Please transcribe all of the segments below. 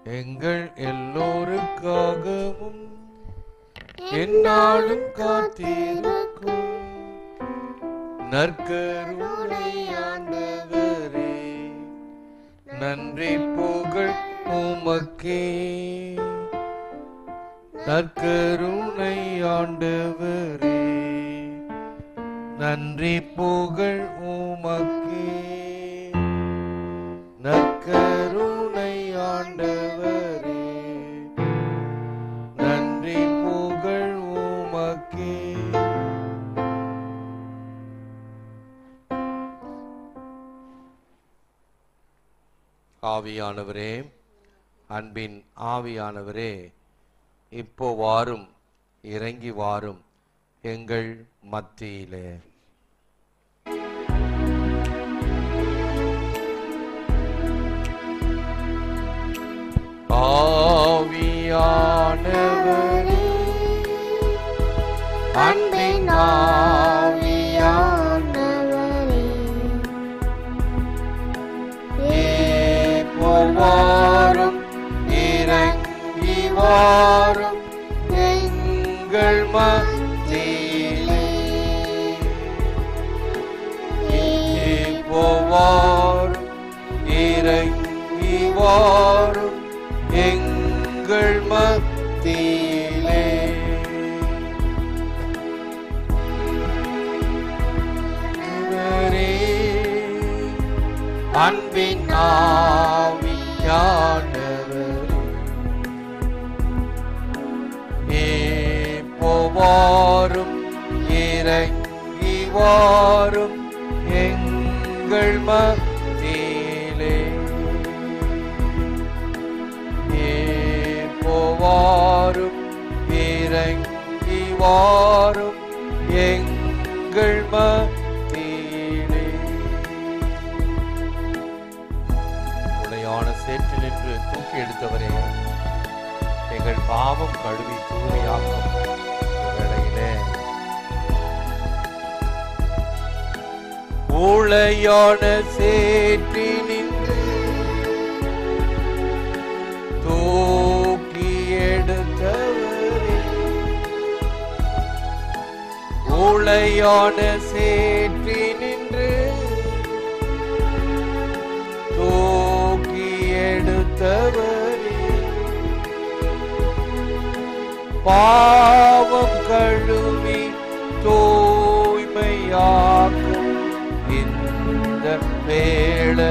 எங்கள் எல்லோருக்காகவும் என்னாலும் காத்திருக்கும் நற்கருணை ஆண்டவரே நன்றி புகழ் உமக்கே நற்கருணை ஆண்டவரே நன்றி புகழ் உமக்கே நற்கருணை ஆண்டவரே நன்றி புகழ் உமக்கே ஆவியானவரே அன்பின் ஆவியானவரே இப்போ வாரும் இறங்கி வாரும் எங்கள் மத்தியிலே ஆவியானவரே அன்பின் ஆவியானவரே இப்போ வாரும் இறங்கி வாரும் எங்கள் மத்தியிலே இப்போ வாரும் இறங்கி வாரும் எங்கள் மத்தியிலே இவரே அன்பின் ஆவியானவர் இப்போ வாரும் இறங்கி வாரும் எங்கள் மத்தியிலே இப்போ வாரும் இறங்கி வாரும் எங்கள் மத்தியிலே உடையான சேற்றில் நின்று தூக்கி எடுத்தவரே எங்கள் பாவம் கழுவி தூய்மையாக்கும் வேளையிலே ஊழையான சேற்றி நின்று தூக்கி எடுத்தவரே ஊழையான சேற்றி நின்று தூக்கி எடுத்தவரே பாவம் கழுவி தூய்மையாக்கும் இந்த வேளை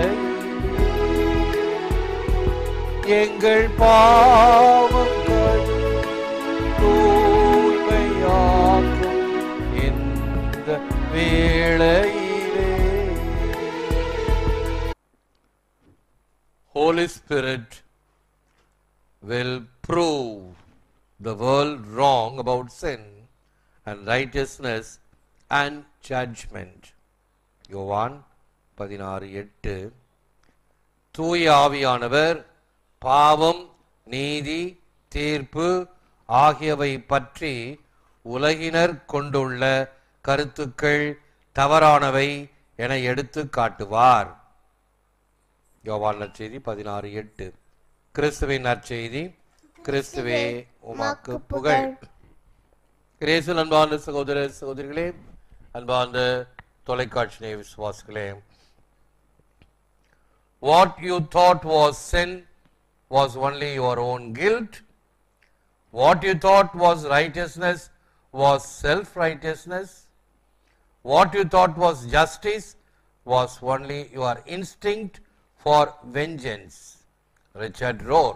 எங்கள் பாவம் கழுவி தூய்மையாக்கும் இந்த வேளையிலே Holy Spirit will prove the world wrong about sin and righteousness and judgment. யோவான் பதினாறு எட்டு தூய ஆவியானவர் பாவம் நீதி தீர்ப்பு ஆகியவை பற்றி உலகினர் கொண்டுள்ள கருத்துக்கள் தவறானவை என எடுத்து காட்டுவார் யோவான் நற்செய்தி பதினாறு எட்டு கிறிஸ்துவின் நற்செய்தி கிறிஸ்துவே உமக்கு புகழ் கிரேசல் அன்பார்ந்த சகோதர சகோதரிகளே அன்பார்ந்த தொலைக்காட்சி நேய விசுவாசிகளே What you thought was sin was only your own guilt. What you thought was righteousness was self righteousness. What you thought was justice was only your instinct for vengeance. Richard Rohr.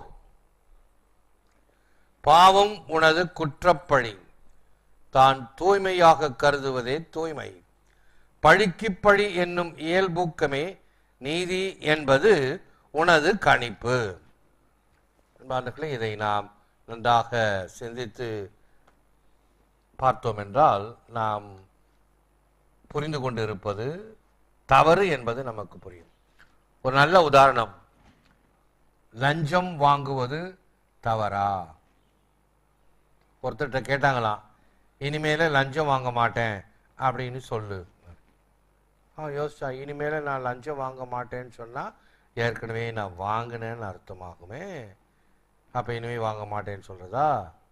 பாவம் உனது குற்றப்பழி தான் தூய்மையாக கருதுவதே தூய்மை பழிக்கு பழி என்னும் இயல்பூக்கமே நீதி என்பது உனது கணிப்பு அன்பார்களே இதை நாம் நன்றாக சிந்தித்து பார்த்தோம் என்றால் நாம் புரிந்து கொண்டிருப்பது தவறு என்பது நமக்கு புரியும் ஒரு நல்ல உதாரணம் லஞ்சம் வாங்குவது தவறா ஒருத்தர்கிட்ட கேட்டாங்களாம் இனிமேல லஞ்சம் வாங்க மாட்டேன் அப்படின்னு சொல்லு ஆ யோசிச்சா இனிமேல நான் லஞ்சம் வாங்க மாட்டேன்னு சொன்னா ஏற்கனவே நான் வாங்கினேன்னு அர்த்தமாகுமே அப்ப இனிமே வாங்க மாட்டேன்னு சொல்றதா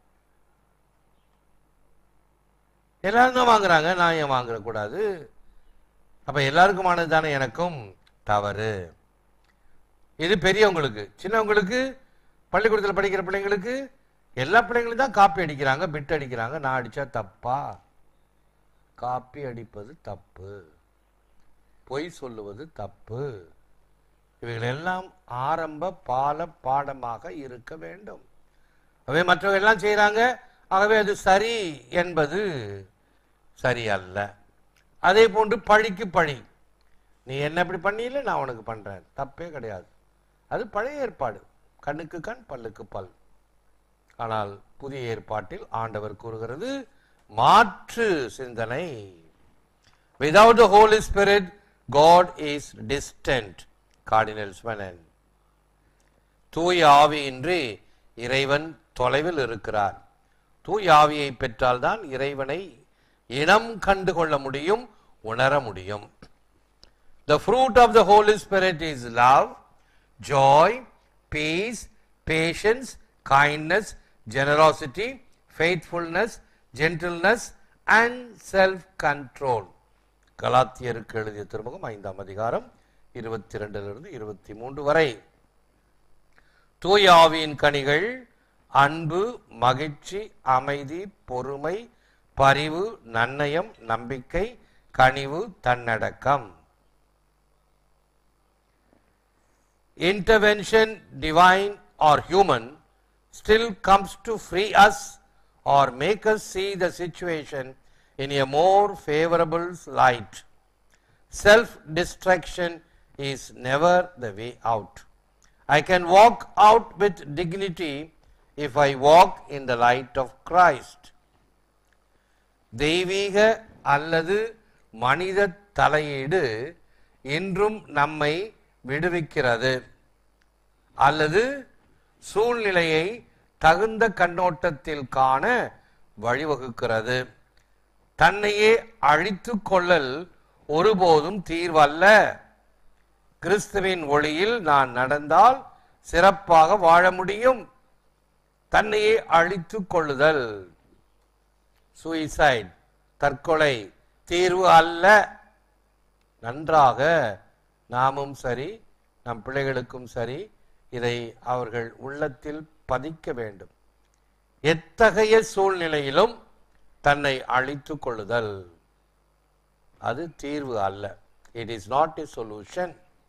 எல்லாரும் தான் வாங்குறாங்க நான் ஏன் வாங்கக்கூடாது அப்ப எல்லாருக்குமானது தானே எனக்கும் தவறு இது பெரியவங்களுக்கு சின்னவங்களுக்கு பள்ளிக்கூடத்தில் படிக்கிற பிள்ளைங்களுக்கு எல்லா பிள்ளைங்களும் தான் காப்பி அடிக்கிறாங்க பிட் அடிக்கிறாங்க நான் அடிச்சா தப்பா காப்பி அடிப்பது தப்பு பொய் சொல்லுவது தப்பு இவைகள் எல்லாம் ஆரம்ப பால பாடமாக இருக்க வேண்டும் அவை மற்றவங்க எல்லாம் செய்றாங்க ஆகவே அது சரி என்பது சரி அல்ல அதே போன்று பழிக்கு பழி நீ என்ன இப்படி பண்ணியில நான் உனக்கு பண்றேன் தப்பே கிடையாது அது பழைய ஏற்பாடு கண்ணுக்கு கண் பல்லுக்கு பல் ஆனால் புதிய ஏற்பாட்டில் ஆண்டவர் கூறுகிறது மாற்று சிந்தனை without the holy spirit god is distant cardinal Swanen தூய ஆவியின்றி இறைவன் தொலைவில் இருக்கிறார் தூய ஆவியை பெற்றால்தான் இறைவனை இனம் கண்டு கொள்ள முடியும் உணர முடியும் The fruit of the Holy Spirit is love, joy, peace, patience, kindness, generosity, faithfulness, gentleness and self-control. கலாத்தியருக்கு எழுதிய திருமுகம் ஐந்தாம் அதிகாரம் இருபத்தி ரெண்டிலிருந்து இருபத்தி மூன்று வரை தூய ஆவியின் கனிகள் அன்பு மகிழ்ச்சி அமைதி பொறுமை பரிவு நன்னயம் நம்பிக்கை கனிவு தன்னடக்கம் intervention, divine or human, still comes to free us or make us see the situation in a more favorable light. Self destruction is never the way out. I can walk out with dignity if I walk in the light of Christ. தெய்வீக அல்லது மனித தலையீடு இன்றும் நம்மை விடுவிக்கிறது அல்லது சூழ்நிலையை தகுந்த கண்ணோட்டத்தில் காண வழிவகுக்கிறது தன்னையே அழித்து கொள்ளல் ஒருபோதும் தீர்வல்ல கிறிஸ்துவின் ஒளியில் நான் நடந்தால் சிறப்பாக வாழ முடியும் தன்னையே அழித்து கொள்ளுதல் சூசைட் தற்கொலை தீர்வு அல்ல நன்றாக நாமும் சரி நம் பிள்ளைகளுக்கும் சரி இதை அவர்கள் உள்ளத்தில் பதிக்க வேண்டும் எத்தகைய சூழ்நிலையிலும் தன்னை அழித்துக் கொள்ளுதல் அது தீர்வு அல்ல it is not a solution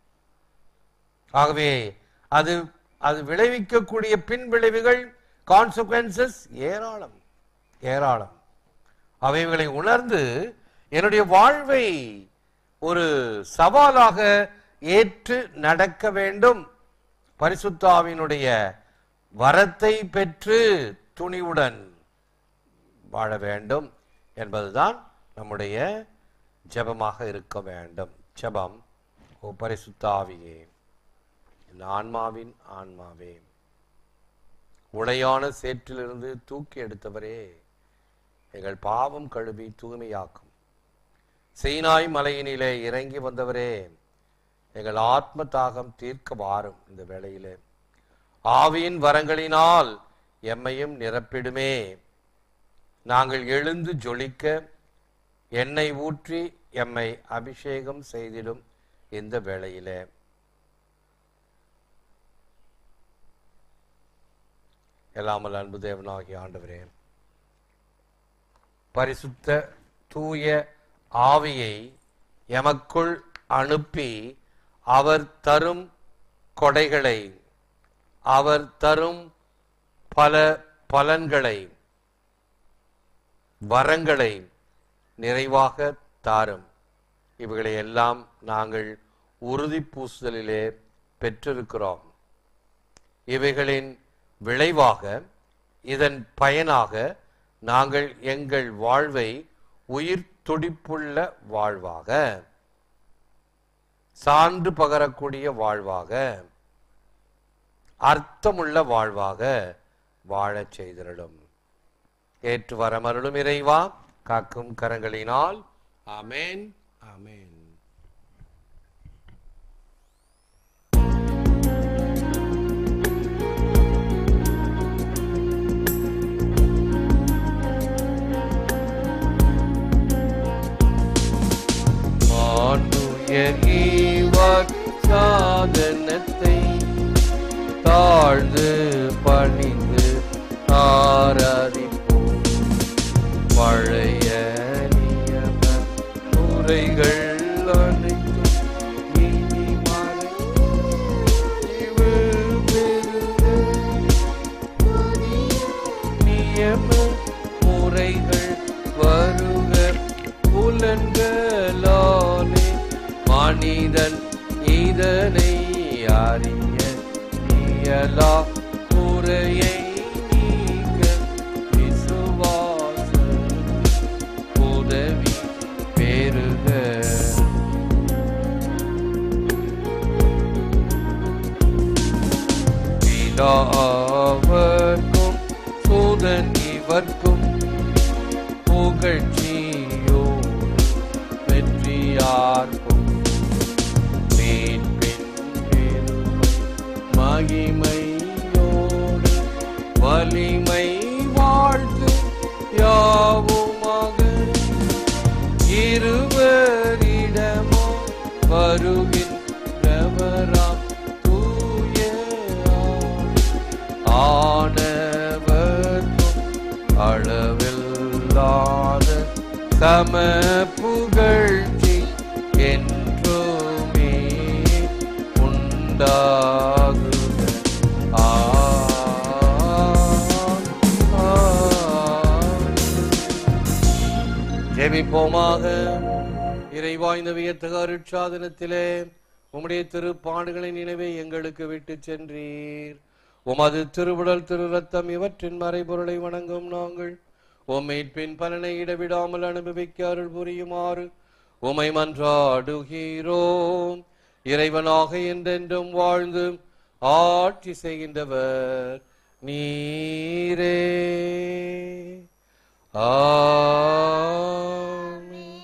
ஆகவே அது அது விளைவிக்கக்கூடிய பின் விளைவுகள் கான்சிக்வன்சஸ் ஏராளம் ஏராளம் அவைகளை உணர்ந்து என்னுடைய வாழ்வை ஒரு சவாலாக ஏற்று நடக்க வேண்டும் பரிசுத்தாவினுடைய வரத்தை பெற்று துணிவுடன் வாழ வேண்டும் என்பதுதான் நம்முடைய ஜெபமாக இருக்க வேண்டும் ஜெபம் ஓ பரிசுத்தாவியே என் ஆன்மாவின் ஆன்மாவே உளையான சேற்றிலிருந்து தூக்கி எடுத்தவரே எங்கள் பாவம் கழுவி தூய்மையாக்கும் சீனாய் மலையினிலே இறங்கி வந்தவரே எங்கள் ஆத்ம தாகம் தீர்க்க வாரும் இந்த வேளையிலே ஆவியின் வரங்களினால் எம்மையும் நிரப்பிடுமே நாங்கள் எழுந்து ஜொலிக்க எண்ணெய் ஊற்றி எம்மை அபிஷேகம் செய்திடும் இந்த வேளையிலே எல்லாமல் அன்பு தேவனாகிய ஆண்டவரே பரிசுத்த தூய ஆவியை எமக்குள் அனுப்பி அவர் தரும் கொடைகளை அவர் தரும் பல பலன்களை வரங்களை நிறைவாக தாரும் இவைகளை எல்லாம் நாங்கள் உறுதி பூசுதலிலே பெற்றிருக்கிறோம் இவைகளின் விளைவாக இதன் பயனாக நாங்கள் எங்கள் வாழ்வை உயிர் துடிப்புள்ள வாழ்வாக சான்று பகரக்கூடிய வாழ்வாக அர்த்தமுள்ள வாழ்வாக வாழச் செய்திருடும் ஏற்று வரமருளும் இறைவா காக்கும் கரங்களினால் ஆமென் ஆமென் சிங்காதனத்தை தாழ்ந்து பணிந்து ஆராதிப்போம் பழைய நியம முறைகள் அனைத்தும் இனி மறைவு பெறுக. நியம முறைகள் வருக புலன்களாலே மனிதன் இதனை அறிய இயலா குறையை நீக்க விசுவாச உதவி பெறுக பிதாவர்க்கும் சூதன் இவர்க்கும் புகழ்ச்சியோடு வெற்றியார்க்கும் மீட்பின் பெருமை மகிமையோடு வலிமை வாழ்த்து யாவுமாக இருவரிடமோ வருகின்றவராம் தூய ஆனவர்க்கும் அளவில்லாத சம புகழ்ச்சி என்றுமே உண்டாகுக ஜெபிப்போமாக இறைவாய்ந்த வியத்தக அருட்சாதனத்திலே உம்முடைய திருப்பாடுகளின் நினைவை எங்களுக்கு விட்டு சென்றீர் உமது திருவுடல் திரு ரத்தம் இவற்றின் மறைபொருளை வணங்கும் நாங்கள் உம்மீட்பின் பலனை இடைவிடாமல் அனுபவிக்க அருள் புரியுமாறு உமை மன்றாடுகிறோம் இறைவனாக என்றென்றும் வாழ்ந்து ஆட்சி செய்கின்றவர் நீரே ஆமென்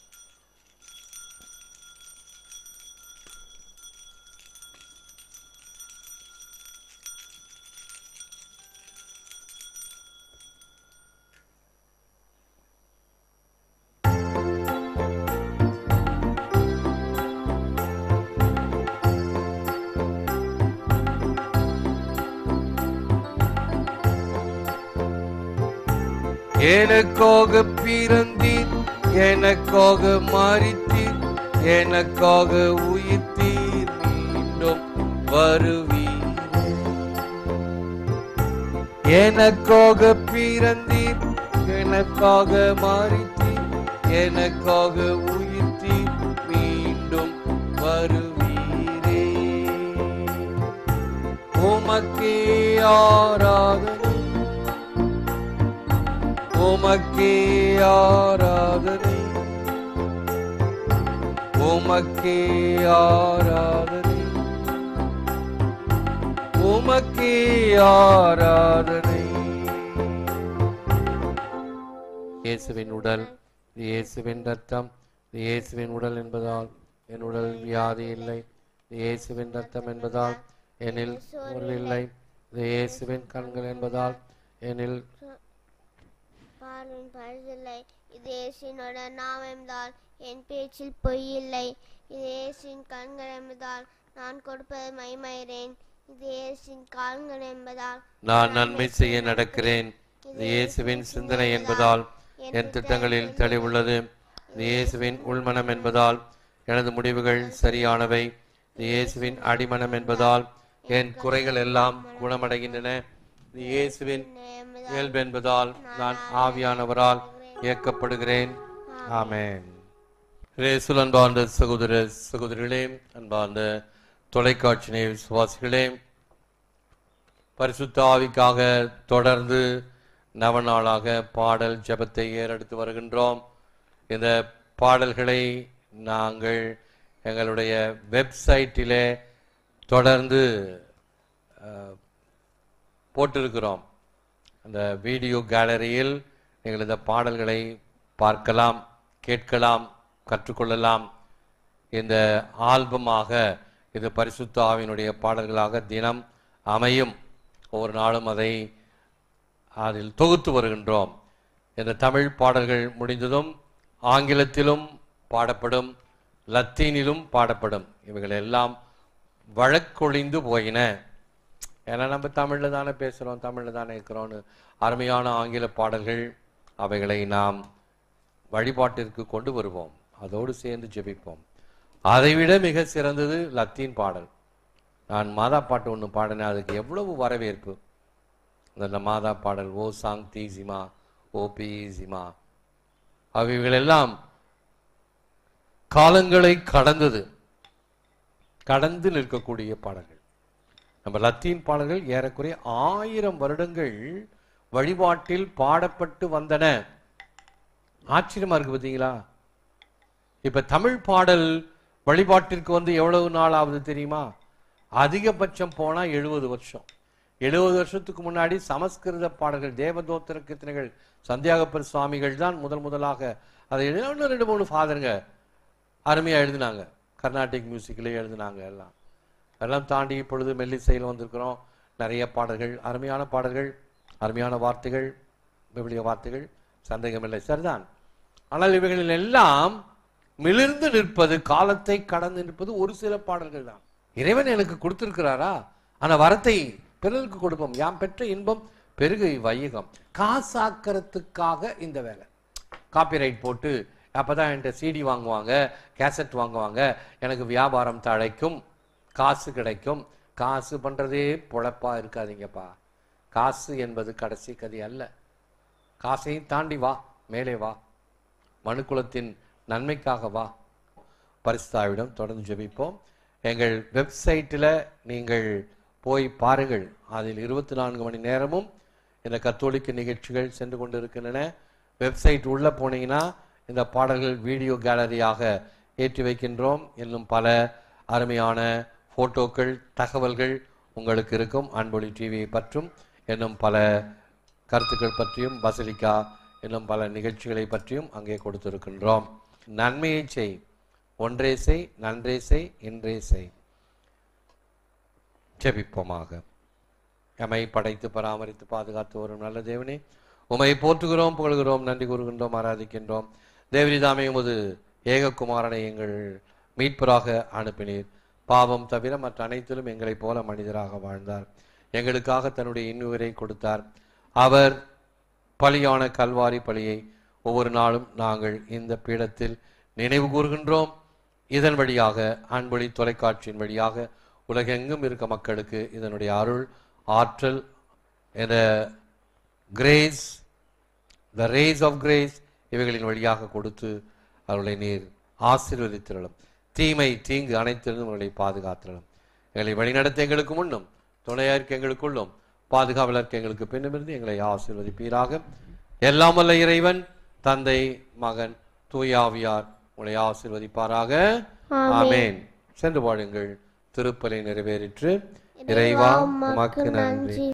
எனக்காக பிறந்தீர் எனக்காக மறித்தீர் எனக்காக உயிர்த்தீர் மீண்டும் வருவீர் எனக்காக பிறந்தீர் எனக்காக மறித்தீர் எனக்காக உயிர்த்தீர் மீண்டும் வருவீரே உமக்கே ஆராதனை உமக்கே ஆராதனை உமக்கே ஆராதனை உமக்கே ஆராதனை இயேசுவின் உடல் இது இயேசுவின் ரத்தம் இது இயேசுவின் உடல் என்பதால் என் உடல் வியாதி இல்லை இது இயேசுவின் ரத்தம் என்பதால் என்னில் இல்லை இது இயேசுவின் கண்கள் என்பதால் என்னில் பார்வன் பழுதில்லை இது இயேசுவினோட நாம் என்பதால் என் பேச்சில் பொய் இல்லை இது இயேசுவின் கண்கள் என்பதால் நான் கொடுப்பது மைமயிறேன் இது இயேசுவின் கால்கள் என்பதால் நான் நன்மை செய்ய நடக்கிறேன் இது இயேசுவின் சிந்தனை என்பதால் என் திட்டங்களில் தெளிவுள்ளது இது இயேசுவின் உள்மனம் என்பதால் எனது முடிவுகள் சரியானவை இது இயேசுவின் அடிமனம் என்பதால் என் குறைகள் எல்லாம் குணமடைகின்றன இது இயேசுவின் என்பதால் இயல்பு என்பதால் நான் ஆவியானவரால் இயக்கப்படுகிறேன் ஆமென் ரேசுல் அன்பார்ந்த சகோதர சகோதரிகளே அன்பார்ந்த தொலைக்காட்சி நேய விசுவாசிகளே பரிசுத்த ஆவிக்காக தொடர்ந்து நவநாளாக பாடல் ஜெபத்தை ஏறெடுத்து வருகின்றோம் இந்த பாடல்களை நாங்கள் எங்களுடைய வெப்சைட்டிலே தொடர்ந்து அஹ், போட்டிருக்கிறோம் அந்த வீடியோ கேலரியில் நீங்கள் இந்த பாடல்களை பார்க்கலாம் கேட்கலாம் கற்றுக்கொள்ளலாம் இந்த ஆல்பமாக இது பரிசுத்த ஆவியினுடைய பாடல்களாக தினம் அமையும் ஒவ்வொரு நாளும் அதை அதில் தொகுத்து வருகின்றோம் இந்த தமிழ் பாடல்கள் முடிந்ததும் ஆங்கிலத்திலும் பாடப்படும் லத்தீனிலும் பாடப்படும் இவைகள் எல்லாம் வழக்கொழிந்து போயின ஏன்னா நம்ம தமிழ்ல தானே பேசுறோம் தமிழ்ல தானே இருக்கிறோம்னு அருமையான ஆங்கில பாடல்கள் அவைகளை நாம் வழிபாட்டிற்கு கொண்டு வருவோம் அதோடு சேர்ந்து ஜெபிப்போம் அதைவிட மிக சிறந்தது லத்தீன் பாடல் நான் மாதா பாட்டு ஒன்று பாடினேன் அதுக்கு எவ்வளவு வரவேற்பு அந்த மாதா பாடல் ஓ சாங் தி சிமா ஓ பி சிமா அவைகளெல்லாம் காலங்களை கடந்தது கடந்து நிற்கக்கூடிய பாடல்கள் நம்ம லத்தீன் பாடல்கள் ஏறக்குறைய ஆயிரம் வருடங்கள் வழிபாட்டில் பாடப்பட்டு வந்தன ஆச்சரியமா இருக்கு பார்த்தீங்களா இப்ப தமிழ் பாடல் வழிபாட்டிற்கு வந்து எவ்வளவு நாள் ஆகுது தெரியுமா அதிகபட்சம் போனா எழுபது வருஷம் எழுபது வருஷத்துக்கு முன்னாடி சமஸ்கிருத பாடல்கள் தேவதோத்திர கீர்த்தனைகள் சந்தியாகப்பர் சுவாமிகள் தான் முதல் முதலாக அதை எழுதின இன்னும் ரெண்டு மூணு ஃபாதருங்க அருமையா எழுதினாங்க கர்நாடிக் மியூசிக்ல எழுதினாங்க எல்லாம் எல்லாம் தாண்டி இப்பொழுது மெல்லிசையில் வந்திருக்கிறோம் நிறைய பாடல்கள் அருமையான பாடல்கள் அருமையான வார்த்தைகள் விவிலிய வார்த்தைகள் சந்தேகமில்லை சரிதான் ஆனால் இவைகளில் எல்லாம் மிளிர்ந்து நிற்பது காலத்தை கடந்து நிற்பது ஒரு சில பாடல்கள் தான் இறைவன் எனக்கு கொடுத்திருக்கிறாரா ஆனா வரத்தை பிறருக்கு கொடுப்போம் யாம் பெற்ற இன்பம் பெருகு வையகம் காசாக்கிறதுக்காக இந்த வேலை காப்பிரைட் போட்டு அப்பதான் என்கிட்ட சிடி வாங்குவாங்க கேசட் வாங்குவாங்க எனக்கு வியாபாரம் தழைக்கும் காசு கிடைக்கும் காசு பண்றதே பொழப்பா இருக்காதீங்கப்பா காசு என்பது கடைசி கதி அல்ல காசையும் தாண்டி வா மேலே வா மனுக்குலத்தின் நன்மைக்காக வா பரிசுத்தாவிடம் தொடர்ந்து ஜெபிப்போம் எங்கள் வெப்சைட்டில் நீங்கள் போய் பாருங்கள் அதில் இருபத்தி நான்கு மணி நேரமும் இந்த கத்தோலிக்க நிகழ்ச்சிகள் சென்று கொண்டிருக்கின்றன வெப்சைட் உள்ள போனீங்கன்னா இந்த பாடல்கள் வீடியோ கேலரியாக ஏற்றி வைக்கின்றோம் இன்னும் பல அருமையான போட்டோக்கள் தகவல்கள் உங்களுக்கு இருக்கும் அன்பொழி டிவியை பற்றும் இன்னும் பல கருத்துக்கள் பற்றியும் பசிலிக்கா இன்னும் பல நிகழ்ச்சிகளை பற்றியும் அங்கே கொடுத்திருக்கின்றோம் நன்மையை செய் ஒன்றே செய் நன்றே செய் இன்றே செய் ஜெபிப்போமாக எமை படைத்து பராமரித்து பாதுகாத்து வரும் நல்ல தேவனே உமை போற்றுகிறோம் புகழ்கிறோம் நன்றி கூறுகின்றோம் ஆராதிக்கின்றோம் தேவரிதாமே உமது ஏககுமாரனை எங்கள் மீட்பராக அனுப்பினீர் பாவம் தவிர மற்ற அனைத்திலும் எங்களைப் போல மனிதராக வாழ்ந்தார் எங்களுக்காக தன்னுடைய இன்னுயிரை கொடுத்தார் அவர் பலியான கல்வாரி பலியை ஒவ்வொரு நாளும் நாங்கள் இந்த பீடத்தில் நினைவு கூறுகின்றோம் இதன் வழியாக அன்பொழி தொலைக்காட்சியின் வழியாக உலகெங்கும் இருக்க மக்களுக்கு இதனுடைய அருள் ஆற்றல் என்ற grace the race of grace இவைகளின் வழியாக கொடுத்து அவர்களை நீர் ஆசீர்வதித்திரளும் தீமை தீங்கு அனைத்திலிருந்தும் அவர்களை பாதுகாத்திரளும் எங்களை வழிநடத்த எங்களுக்கு முன்னும் துணையாருக்கு எங்களுக்குள்ளும் பாதுகாவலருக்கு எங்களுக்கு பின்னுமிருந்து எங்களை ஆசீர்வதிப்பீராக எல்லாம் வல்ல இறைவன் தந்தை மகன் தூயாவியார் உங்களை ஆசீர்வதிப்பாராக ஆமென் சென்று வாழுங்கள் திருப்பலை நிறைவேறிற்று இறைவா உமக்கு நன்றி